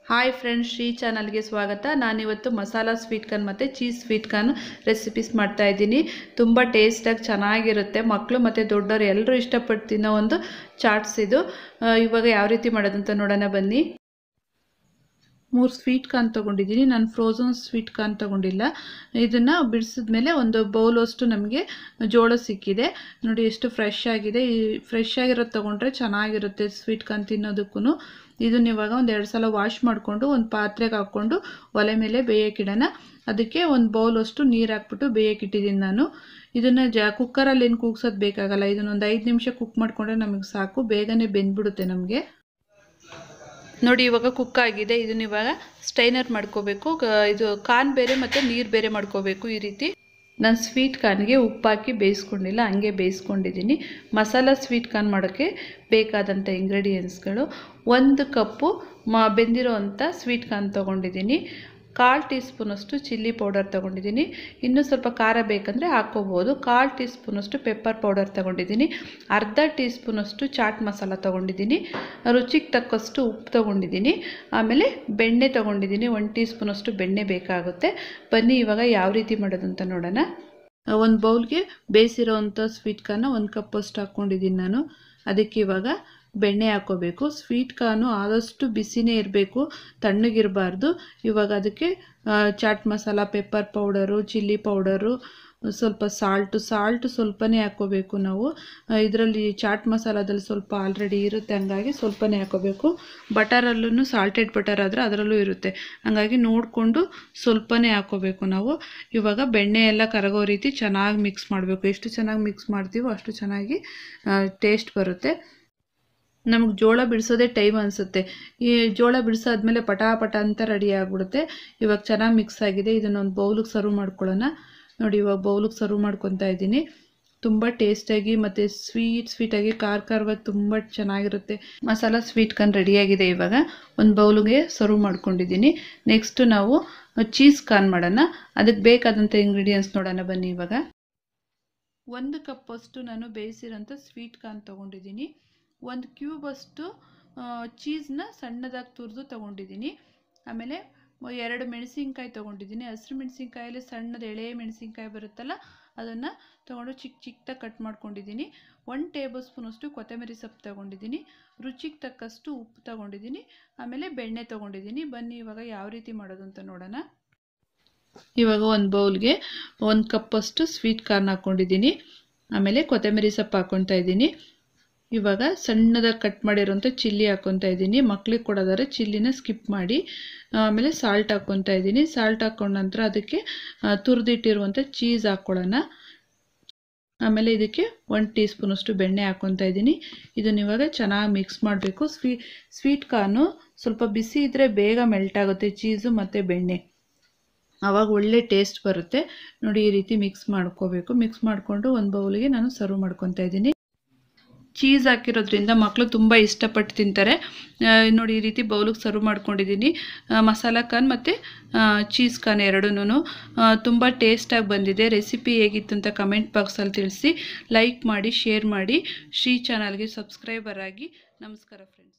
hi friends Shri ಚಾನಲ್ಗೆ ಸ್ವಾಗತ ನಾನಿವತ್ತು ಮಸಾಲ ಸ್ವೀಟ್ ಕಾರ್ನ್ ಮತ್ತು ಚೀಸ್ ಸ್ವೀಟ್ ಕಾರ್ನ್ ರೆಸಿಪೀಸ್ ಮಾಡ್ತಾ ಇದ್ದೀನಿ ತುಂಬ ಟೇಸ್ಟಾಗಿ ಚೆನ್ನಾಗಿರುತ್ತೆ ಮಕ್ಕಳು ಮತ್ತು ದೊಡ್ಡವರು ಎಲ್ಲರೂ ಇಷ್ಟಪಟ್ಟು ತಿನ್ನೋ ಒಂದು ಚಾಟ್ಸ್ ಇದು ಆ, ಇವಾಗ ಯಾವ ರೀತಿ ಮಾಡೋದಂತ ನೋಡೋಣ ಬನ್ನಿ ಮೂರು ಸ್ವೀಟ್ ಕಾರ್ನ್ ತೊಗೊಂಡಿದ್ದೀನಿ ನಾನು ಫ್ರೋಝನ್ ಸ್ವೀಟ್ ಕಾರ್ನ್ ತೊಗೊಂಡಿಲ್ಲ ಇದನ್ನು ಬಿಡಿಸಿದ್ಮೇಲೆ ಒಂದು ಬೌಲಷ್ಟು ನಮಗೆ ಜೋಳ ಸಿಕ್ಕಿದೆ ನೋಡಿ ಎಷ್ಟು ಫ್ರೆಶ್ ಆಗಿದೆ ಈ ಫ್ರೆಶ್ ಆಗಿರೋದು ತೊಗೊಂಡ್ರೆ ಚೆನ್ನಾಗಿರುತ್ತೆ ಸ್ವೀಟ್ ಕಾರ್ನ್ ತಿನ್ನೋದಕ್ಕೂ ಇದನ್ನ ಇವಾಗ ಒಂದು ಎರಡು ಸಲ ವಾಶ್ ಮಾಡಿಕೊಂಡು ಒಂದು ಪಾತ್ರೆಗೆ ಹಾಕ್ಕೊಂಡು ಒಲೆ ಮೇಲೆ ಬೇಯಕ್ಕಿಡೋಣ ಅದಕ್ಕೆ ಒಂದು ಬೌಲಷ್ಟು ನೀರು ಹಾಕ್ಬಿಟ್ಟು ಬೇಯಕ್ಕಿಟ್ಟಿದ್ದೀನಿ ನಾನು ಇದನ್ನು ಜ ಕುಕ್ಕರಲ್ಲಿ ಏನು ಕೂಗ್ಸೋದು ಬೇಕಾಗಲ್ಲ ಇದನ್ನೊಂದು ಐದು ನಿಮಿಷ ಕುಕ್ ಮಾಡಿಕೊಂಡ್ರೆ ನಮಗೆ ಸಾಕು ಬೇಗನೆ ಬೆಂದ್ಬಿಡುತ್ತೆ ನಮಗೆ ನೋಡಿ ಇವಾಗ ಕುಕ್ ಆಗಿದೆ ಇದನ್ನ ಇವಾಗ ಸ್ಟೈನರ್ ಮಾಡ್ಕೋಬೇಕು ಗ- ಇದು ಕಾರ್ನ್ ಬೇರೆ ಮತ್ತು ನೀರು ಬೇರೆ ಮಾಡ್ಕೋಬೇಕು ಈ ರೀತಿ ನಾನು ಸ್ವೀಟ್ ಕಾರ್ನ್ಗೆ ಉಪ್ಪಾಕಿ ಬೇಯಿಸ್ಕೊಂಡಿಲ್ಲ ಹಂಗೆ ಬೇಯಿಸ್ಕೊಂಡಿದ್ದೀನಿ ಮಸಾಲ ಸ್ವೀಟ್ ಕಾರ್ನ್ ಮಾಡೋಕ್ಕೆ ಬೇಕಾದಂಥ ಇಂಗ್ರೀಡಿಯೆಂಟ್ಸ್ಗಳು ಒಂದು ಕಪ್ಪು ಮ ಬೆಂದಿರೋ ಅಂಥ ಸ್ವೀಟ್ ಕಾರ್ನ್ ತೊಗೊಂಡಿದ್ದೀನಿ ಕಾಲು ಟೀ ಸ್ಪೂನಷ್ಟು ಚಿಲ್ಲಿ ಪೌಡರ್ ತೊಗೊಂಡಿದ್ದೀನಿ ಇನ್ನೂ ಸ್ವಲ್ಪ ಖಾರ ಬೇಕಂದರೆ ಹಾಕ್ಕೋಬೋದು ಕಾಲು ಟೀ ಸ್ಪೂನಷ್ಟು ಪೆಪ್ಪರ್ ಪೌಡರ್ ತೊಗೊಂಡಿದ್ದೀನಿ ಅರ್ಧ ಟೀ ಸ್ಪೂನಷ್ಟು ಚಾಟ್ ಮಸಾಲ ತೊಗೊಂಡಿದ್ದೀನಿ ರುಚಿಗೆ ತಕ್ಕಷ್ಟು ಉಪ್ಪು ತೊಗೊಂಡಿದ್ದೀನಿ ಆಮೇಲೆ ಬೆಣ್ಣೆ ತೊಗೊಂಡಿದ್ದೀನಿ ಒಂದು ಟೀ ಸ್ಪೂನಷ್ಟು ಬೆಣ್ಣೆ ಬೇಕಾಗುತ್ತೆ ಬನ್ನಿ ಇವಾಗ ಯಾವ ರೀತಿ ಮಾಡೋದು ಅಂತ ನೋಡೋಣ ಒಂದು ಬೌಲ್ಗೆ ಬೇಯಿಸಿರೋವಂಥ ಸ್ವೀಟ್ ಕಾರ್ನ ಒಂದು ಕಪ್ಪಷ್ಟು ಹಾಕ್ಕೊಂಡಿದ್ದೀನಿ ನಾನು ಅದಕ್ಕೆ ಇವಾಗ ಬೆಣ್ಣೆ ಹಾಕ್ಕೋಬೇಕು ಸ್ವೀಟ್ ಕಾರ್ನು ಆದಷ್ಟು ಬಿಸಿನೇ ಇರಬೇಕು ತಣ್ಣಗಿರಬಾರ್ದು ಇವಾಗ ಅದಕ್ಕೆ ಆ, chaat masala pepper powder chilli powder ಸ್ವಲ್ಪ ಸಾಲ್ಟು ಸಾಲ್ಟ್ ಸ್ವಲ್ಪನೇ ಹಾಕ್ಕೋಬೇಕು ನಾವು ಇದರಲ್ಲಿ ಚಾಟ್ ಮಸಾಲದಲ್ಲಿ ಸ್ವಲ್ಪ ಆಲ್ರೆಡಿ ಇರುತ್ತೆ ಹಂಗಾಗಿ ಸ್ವಲ್ಪನೇ ಹಾಕ್ಕೋಬೇಕು ಬಟರಲ್ಲೂ ಸಾಲ್ಟೆಡ್ ಬಟರ್ ಆದರೆ ಅದರಲ್ಲೂ ಇರುತ್ತೆ ಹಂಗಾಗಿ ನೋಡಿಕೊಂಡು ಸ್ವಲ್ಪನೇ ಹಾಕ್ಕೋಬೇಕು ನಾವು ಇವಾಗ ಬೆಣ್ಣೆ ಎಲ್ಲ ಕರಗೋ ರೀತಿ ಚೆನ್ನಾಗಿ ಮಿಕ್ಸ್ ಮಾಡಬೇಕು ಎಷ್ಟು ಚೆನ್ನಾಗಿ ಮಿಕ್ಸ್ ಮಾಡ್ತೀವೋ ಅಷ್ಟು ಚೆನ್ನಾಗಿ ಟೇಸ್ಟ್ ಬರುತ್ತೆ ನಮಗೆ ಜೋಳ ಬಿಡಿಸೋದೇ ಟೈಮ್ ಅನಿಸುತ್ತೆ ಈ ಜೋಳ ಬಿಡಿಸಾದ್ಮೇಲೆ ಪಟ ಪಟ ಅಂತ ರೆಡಿ ಆಗಿಬಿಡುತ್ತೆ ಇವಾಗ ಚೆನ್ನಾಗಿ ಮಿಕ್ಸ್ ಆಗಿದೆ ಇದನ್ನೊಂದು ಬೌಲಿಗೆ ಸರ್ವ್ ಮಾಡ್ಕೊಳ್ಳೋಣ ನೋಡಿ ಇವಾಗ ಬೌಲಿಗೆ ಸರ್ವ್ ಮಾಡ್ಕೊತಾ ಇದ್ದೀನಿ ತುಂಬ ಟೇಸ್ಟಾಗಿ ಮತ್ತು ಸ್ವೀಟ್ ಸ್ವೀಟಾಗಿ ಖಾರ ಖಾರವಾಗಿ ತುಂಬ ಚೆನ್ನಾಗಿರುತ್ತೆ ಮಸಾಲ ಸ್ವೀಟ್ ಕಾರ್ನ್ ರೆಡಿಯಾಗಿದೆ ಇವಾಗ ಒಂದು ಬೌಲಿಗೆ ಸರ್ವ್ ಮಾಡ್ಕೊಂಡಿದ್ದೀನಿ ನೆಕ್ಸ್ಟು ನಾವು ಚೀಸ್ ಕಾರ್ನ್ ಮಾಡೋಣ ಅದಕ್ಕೆ ಬೇಕಾದಂಥ ಇಂಗ್ರೀಡಿಯೆಂಟ್ಸ್ ನೋಡೋಣ ಬನ್ನಿ ಇವಾಗ ಒಂದು ಕಪ್ಪಷ್ಟು ನಾನು ಬೇಯಿಸಿರೋಂಥ ಸ್ವೀಟ್ ಕಾರ್ನ್ ತೊಗೊಂಡಿದ್ದೀನಿ ಒಂದು ಕ್ಯೂಬಷ್ಟು ಚೀಸ್ನ ಸಣ್ಣದಾಗಿ ತುರಿದು ತೊಗೊಂಡಿದ್ದೀನಿ ಆಮೇಲೆ ಮ- ಎರಡು ಮೆಣಸಿನ್ಕಾಯಿ ತೊಗೊಂಡಿದ್ದೀನಿ ಹಸಿರು ಮೆಣಸಿನ್ಕಾಯಲ್ಲಿ ಸಣ್ಣದು ಎಳೆ ಮೆಣಸಿನ್ಕಾಯಿ ಬರುತ್ತಲ್ಲ ಅದನ್ನು ತೊಗೊಂಡು ಚಿಕ್ಕ ಚಿಕ್ಕದಾಗಿ ಕಟ್ ಮಾಡ್ಕೊಂಡಿದ್ದೀನಿ ಒನ್ ಟೇಬಲ್ ಸ್ಪೂನಷ್ಟು ಕೊತ್ತಂಬರಿ ಸೊಪ್ಪು ತೊಗೊಂಡಿದ್ದೀನಿ ರುಚಿಗೆ ತಕ್ಕಷ್ಟು ಉಪ್ಪು ತೊಗೊಂಡಿದ್ದೀನಿ ಆಮೇಲೆ ಬೆಣ್ಣೆ ತೊಗೊಂಡಿದ್ದೀನಿ ಬನ್ನಿ ಇವಾಗ ಯಾವ ರೀತಿ ಮಾಡೋದು ಅಂತ ನೋಡೋಣ ಇವಾಗ ಒಂದು ಬೌಲ್ಗೆ ಒಂದು ಕಪ್ಪಷ್ಟು ಸ್ವೀಟ್ ಕಾರ್ನ್ ಹಾಕ್ಕೊಂಡಿದ್ದೀನಿ ಆಮೇಲೆ ಕೊತ್ತಂಬರಿ ಸೊಪ್ಪು ಹಾಕ್ಕೊತಾ ಇದ್ದೀನಿ ಇವಾಗ ಸಣ್ಣದಾಗಿ ಕಟ್ ಮಾಡಿರೋಂಥ ಚಿಲ್ಲಿ ಹಾಕ್ಕೊತಾ ಇದ್ದೀನಿ ಮಕ್ಳಿಗೆ ಕೊಡೋದಾದ್ರೆ ಚಿಲ್ಲಿನ ಸ್ಕಿಪ್ ಮಾಡಿ ಆಮೇಲೆ ಸಾಲ್ಟ್ ಹಾಕ್ಕೊತಾ ಇದ್ದೀನಿ ಸಾಲ್ಟ್ ಹಾಕ್ಕೊಂಡ ನಂತರ ಅದಕ್ಕೆ ಆ, ತುರಿದಿಟ್ಟಿರುವಂಥ ಚೀಸ್ ಹಾಕ್ಕೊಳ್ಳೋಣ ಆಮೇಲೆ ಇದಕ್ಕೆ ಒನ್ ಟೀ ಸ್ಪೂನಷ್ಟು ಬೆಣ್ಣೆ ಹಾಕ್ಕೊತಾ ಇದ್ದೀನಿ ಇದನ್ನ ಇವಾಗ ಚೆನ್ನಾಗಿ ಮಿಕ್ಸ್ ಮಾಡಬೇಕು ಸ್ವೀ ಸ್ವೀಟ್ ಕಾರ್ನು ಸ್ವಲ್ಪ ಬಿಸಿ ಇದ್ದರೆ ಬೇಗ ಮೆಲ್ಟ್ ಆಗುತ್ತೆ ಚೀಸು ಮತ್ತು ಬೆಣ್ಣೆ ಆವಾಗ ಒಳ್ಳೆ ಟೇಸ್ಟ್ ಬರುತ್ತೆ ನೋಡಿ ಈ ರೀತಿ ಮಿಕ್ಸ್ ಮಾಡ್ಕೋಬೇಕು ಮಿಕ್ಸ್ ಮಾಡಿಕೊಂಡು ಒಂದು ಬೌಲಿಗೆ ನಾನು ಸರ್ವ್ ಮಾಡ್ಕೊತಾ ಇದ್ದೀನಿ ಚೀಸ್ ಹಾಕಿರೋದ್ರಿಂದ ಮಕ್ಕಳು ತುಂಬ ಇಷ್ಟಪಟ್ಟು ತಿಂತಾರೆ ಆ, ನೋಡಿ ಈ ರೀತಿ ಬೌಲಿಗೆ ಸರ್ವ್ ಮಾಡ್ಕೊಂಡಿದ್ದೀನಿ ಆ, ಮಸಾಲ ಕಾರ್ನ್ ಮತ್ತು ಚೀಸ್ ಕಾರ್ನ್ ಎರಡೂ ತುಂಬ ಟೇಸ್ಟಾಗಿ ಬಂದಿದೆ ರೆಸಿಪಿ ಹೇಗಿತ್ತು ಅಂತ ಕಮೆಂಟ್ ಬಾಕ್ಸಲ್ಲಿ ತಿಳಿಸಿ ಲೈಕ್ ಮಾಡಿ ಶೇರ್ ಮಾಡಿ ಶ್ರೀ ಚಾನಲ್ಗೆ ಸಬ್ಸ್ಕ್ರೈಬರ್ ಆಗಿ ನಮಸ್ಕಾರ ಫ್ರೆಂಡ್ಸ್